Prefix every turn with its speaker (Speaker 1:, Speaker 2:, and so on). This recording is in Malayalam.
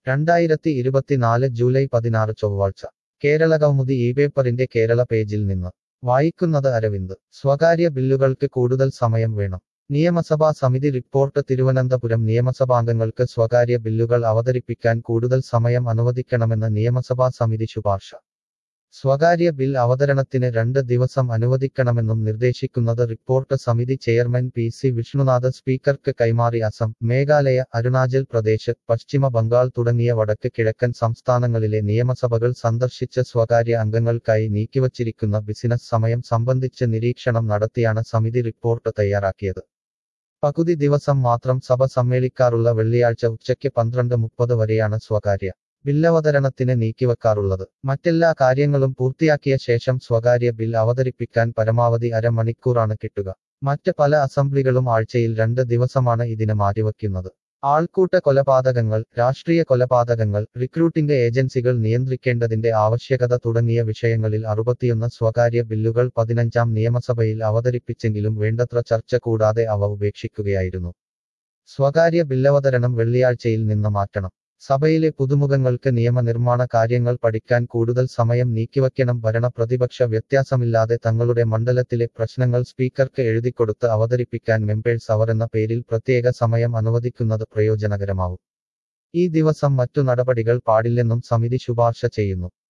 Speaker 1: രണ്ടായിരത്തി ഇരുപത്തിനാല് ജൂലൈ പതിനാറ് ചൊവ്വാഴ്ച കേരള കൗമുദി ഈ പേപ്പറിന്റെ കേരള പേജിൽ നിന്ന് വായിക്കുന്നത് അരവിന്ദ് സ്വകാര്യ ബില്ലുകൾക്ക് കൂടുതൽ സമയം വേണം നിയമസഭാ സമിതി റിപ്പോർട്ട് തിരുവനന്തപുരം നിയമസഭാംഗങ്ങൾക്ക് സ്വകാര്യ ബില്ലുകൾ അവതരിപ്പിക്കാൻ കൂടുതൽ സമയം അനുവദിക്കണമെന്ന് നിയമസഭാ സമിതി ശുപാർശ സ്വകാര്യ ബിൽ അവതരണത്തിന് രണ്ട് ദിവസം അനുവദിക്കണമെന്നും നിർദ്ദേശിക്കുന്നത് റിപ്പോർട്ട് സമിതി ചെയർമാൻ പി സി വിഷ്ണുനാഥ് സ്പീക്കർക്ക് കൈമാറി അസം മേഘാലയ അരുണാചൽ പ്രദേശ് പശ്ചിമ ബംഗാൾ തുടങ്ങിയ വടക്ക് കിഴക്കൻ സംസ്ഥാനങ്ങളിലെ നിയമസഭകൾ സന്ദർശിച്ച സ്വകാര്യ അംഗങ്ങൾക്കായി നീക്കിവച്ചിരിക്കുന്ന ബിസിനസ് സമയം സംബന്ധിച്ച് നിരീക്ഷണം നടത്തിയാണ് സമിതി റിപ്പോർട്ട് തയ്യാറാക്കിയത് പകുതി ദിവസം മാത്രം സഭ സമ്മേളിക്കാറുള്ള വെള്ളിയാഴ്ച ഉച്ചയ്ക്ക് പന്ത്രണ്ട് മുപ്പത് വരെയാണ് സ്വകാര്യ ബില്ലവതരണത്തിന് നീക്കിവെക്കാറുള്ളത് മറ്റെല്ലാ കാര്യങ്ങളും പൂർത്തിയാക്കിയ ശേഷം സ്വകാര്യ ബിൽ അവതരിപ്പിക്കാൻ പരമാവധി അരമണിക്കൂറാണ് കിട്ടുക മറ്റ് പല അസംബ്ലികളും ആഴ്ചയിൽ രണ്ട് ദിവസമാണ് ഇതിന് മാറ്റിവെക്കുന്നത് ആൾക്കൂട്ട കൊലപാതകങ്ങൾ രാഷ്ട്രീയ കൊലപാതകങ്ങൾ റിക്രൂട്ടിംഗ് ഏജൻസികൾ നിയന്ത്രിക്കേണ്ടതിന്റെ ആവശ്യകത തുടങ്ങിയ വിഷയങ്ങളിൽ അറുപത്തിയൊന്ന് സ്വകാര്യ ബില്ലുകൾ പതിനഞ്ചാം നിയമസഭയിൽ അവതരിപ്പിച്ചെങ്കിലും വേണ്ടത്ര ചർച്ച കൂടാതെ അവ ഉപേക്ഷിക്കുകയായിരുന്നു സ്വകാര്യ ബില്ലവതരണം വെള്ളിയാഴ്ചയിൽ നിന്ന് മാറ്റണം സഭയിലെ പുതുമുഖങ്ങൾക്ക് നിയമനിർമ്മാണ കാര്യങ്ങൾ പഠിക്കാൻ കൂടുതൽ സമയം നീക്കിവയ്ക്കണം ഭരണ പ്രതിപക്ഷ വ്യത്യാസമില്ലാതെ തങ്ങളുടെ മണ്ഡലത്തിലെ പ്രശ്നങ്ങൾ സ്പീക്കർക്ക് എഴുതിക്കൊടുത്ത് അവതരിപ്പിക്കാൻ മെമ്പേഴ്സ് അവർ എന്ന പേരിൽ പ്രത്യേക സമയം അനുവദിക്കുന്നത് പ്രയോജനകരമാവും ഈ ദിവസം മറ്റു നടപടികൾ പാടില്ലെന്നും സമിതി ശുപാർശ ചെയ്യുന്നു